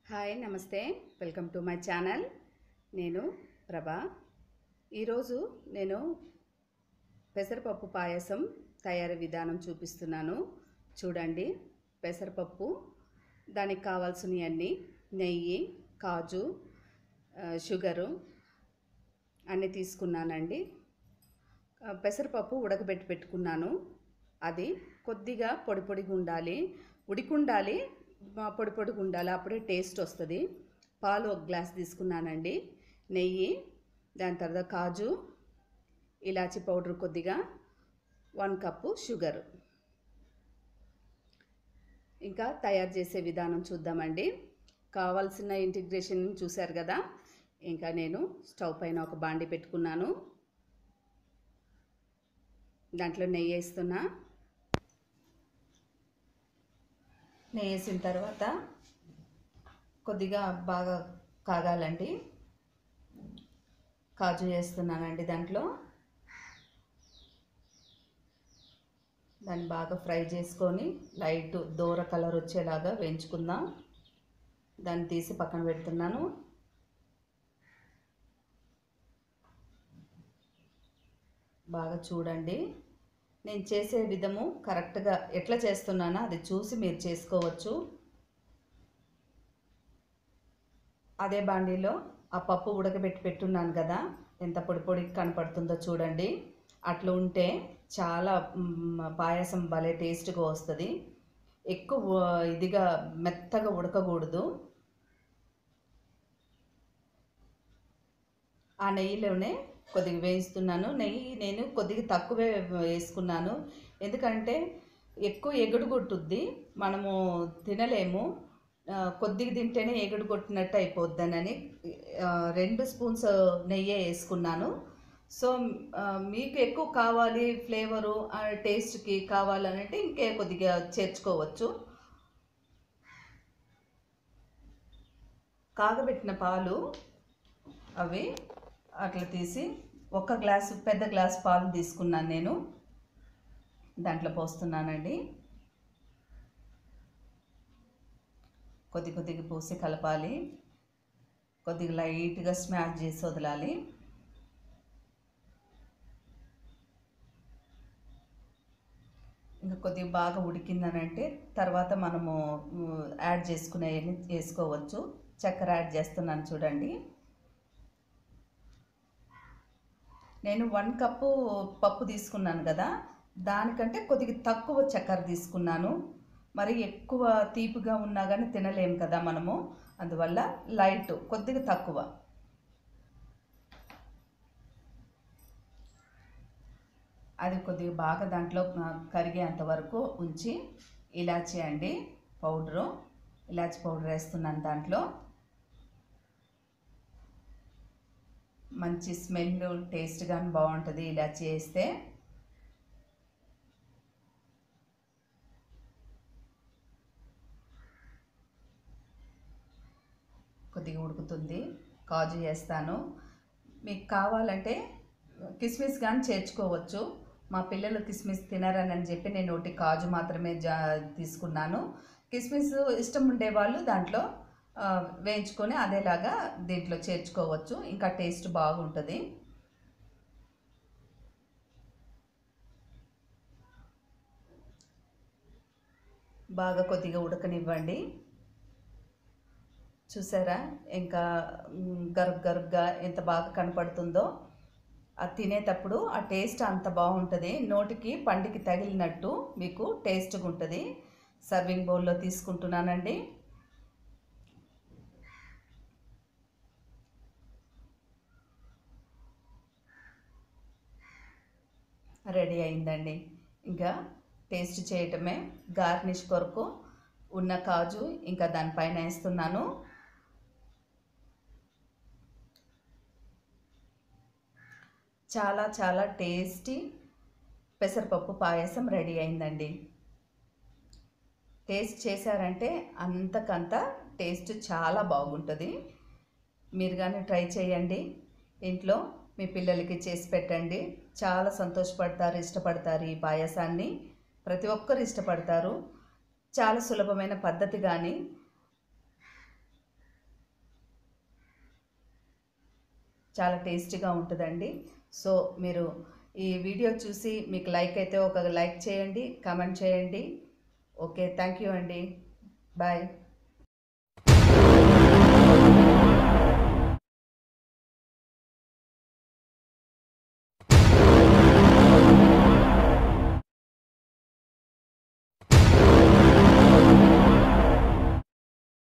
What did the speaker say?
hi నమస్తే welcome to my channel నేను ప్రభా ఈరోజు నేను పెసరపప్పు పాయసం తయారీ విధానం చూపిస్తున్నాను చూడండి పెసరపప్పు దానికి కావాల్సినవన్నీ నెయ్యి కాజు ఆ, షుగరు అన్నీ తీసుకున్నానండి ఆ, పెసరపప్పు ఉడకబెట్టి పెట్టుకున్నాను అది కొద్దిగా పొడి పొడిగా ఉండాలి ఉడికుండాలి ఆ, పొడి పొడిగా ఉండాలి అప్పుడే టేస్ట్ వస్తుంది పాలు ఒక గ్లాస్ తీసుకున్నానండి నెయ్యి దాని తర్వాత కాజు ఇలాచి పౌడర్ కొద్దిగా వన్ కప్పు షుగర్ ఇంకా తయారు చేసే విధానం చూద్దామండి కావాల్సిన ఇంటిగ్రేషన్ చూశారు కదా ఇంకా నేను స్టవ్ పైన ఒక బాండి పెట్టుకున్నాను దాంట్లో నెయ్యి వేస్తున్నా నెయ్యి వేసిన తర్వాత కొద్దిగా బాగా కాగాలండి కాజు వేస్తున్నానండి దాంట్లో దాన్ని బాగా ఫ్రై చేసుకొని లైట్ దూర కలర్ వచ్చేలాగా వేయించుకుందాం దాన్ని తీసి పక్కన పెడుతున్నాను బాగా చూడండి నేను చేసే విధము కరెక్ట్గా ఎట్లా చేస్తున్నానో అది చూసి మీరు చేసుకోవచ్చు అదే బాండీలో ఆ పప్పు ఉడకబెట్టి పెట్టున్నాను కదా ఎంత పొడి పొడి కనపడుతుందో చూడండి అట్లా ఉంటే చాలా మ్, పాయసం భలే టేస్ట్గా వస్తుంది ఎక్కువ ఇదిగా మెత్తగా ఉడకకూడదు ఆ నెయ్యిలోనే కొద్దిగా వేయిస్తున్నాను నెయ్యి నేను కొద్దిగా తక్కువే వేసుకున్నాను ఎందుకంటే ఎక్కువ ఎగుడు కొట్టుద్ది మనము తినలేము ఆ, కొద్దిగా తింటేనే ఎగుడు కొట్టినట్టు అయిపోద్దనని ఆ, రెండు స్పూన్స్ నెయ్యే వేసుకున్నాను సో ఆ, మీకు ఎక్కువ కావాలి ఫ్లేవరు టేస్ట్కి కావాలనంటే ఇంకే కొద్దిగా చేర్చుకోవచ్చు కాగబెట్టిన పాలు అవి అట్లా తీసి ఒక గ్లాసు పెద్ద గ్లాస్ పాలు తీసుకున్నాను నేను దాంట్లో పోస్తున్నానండి కొద్ది కొద్దిగా పోసి కలపాలి కొద్దిగా లైట్గా స్మాష్ చేసి వదలాలి ఇంకా కొద్దిగా బాగా ఉడికిందనంటే తర్వాత మనము ఉమ్, యాడ్ చేసుకునే వేసుకోవచ్చు చక్కెర యాడ్ చేస్తున్నాను చూడండి నేను వన్ కప్పు పప్పు తీసుకున్నాను కదా దానికంటే కొద్దిగా తక్కువ చక్కెర తీసుకున్నాను మరి ఎక్కువ తీపిగా ఉన్నా కానీ తినలేము కదా మనము అందువల్ల లైట్ కొద్దిగా తక్కువ అది కొద్దిగా బాగా దాంట్లో ఆ, కరిగేంత వరకు ఉంచి ఇలాచి అండి పౌడరు ఇలాచి పౌడర్ వేస్తున్నాను దాంట్లో మంచి స్మెల్ టేస్ట్ కానీ బాగుంటుంది ఇలాచి వేస్తే కొద్దిగా ఉడుకుతుంది కాజు వేస్తాను మీకు కావాలంటే కిస్మిస్ కానీ చేర్చుకోవచ్చు మా పిల్లలు కిస్మిస్ తినరని అని చెప్పి నేను ఒకటి కాజు మాత్రమే జా తీసుకున్నాను కిస్మిస్ ఇష్టం ఉండేవాళ్ళు దాంట్లో ఆ, వేయించుకొని అదేలాగా దీంట్లో చేర్చుకోవచ్చు ఇంకా టేస్ట్ బాగుంటుంది బాగా కొద్దిగా ఉడకనివ్వండి చూసారా ఇంకా మ్, గరుగ్ గరుగ్గా ఎంత బాగా కనపడుతుందో అది తినేటప్పుడు ఆ టేస్ట్ అంత బాగుంటుంది నోటికి పంటికి తగిలినట్టు మీకు టేస్ట్గా ఉంటుంది సర్వింగ్ బౌల్లో తీసుకుంటున్నానండి రెడీ అయిందండి ఇంకా టేస్ట్ చేయటమే గార్నిష్ కొరకు ఉన్న కాజు ఇంకా దానిపైన వేస్తున్నాను చాలా చాలా టేస్టీ పెసరపప్పు పాయసం రెడీ అయిందండి టేస్ట్ చేశారంటే అంతకంత టేస్ట్ చాలా బాగుంటుంది మీరు కానీ ట్రై చేయండి ఇంట్లో మీ పిల్లలకి చేసి పెట్టండి చాలా సంతోషపడతారు ఇష్టపడతారు ఈ పాయసాన్ని ప్రతి ఒక్కరు ఇష్టపడతారు చాలా సులభమైన పద్ధతి కానీ చాలా టేస్టీగా ఉంటుందండి సో మీరు ఈ వీడియో చూసి మీకు లైక్ అయితే ఒక లైక్ చేయండి కామెంట్ చేయండి ఓకే థ్యాంక్ యూ అండి బాయ్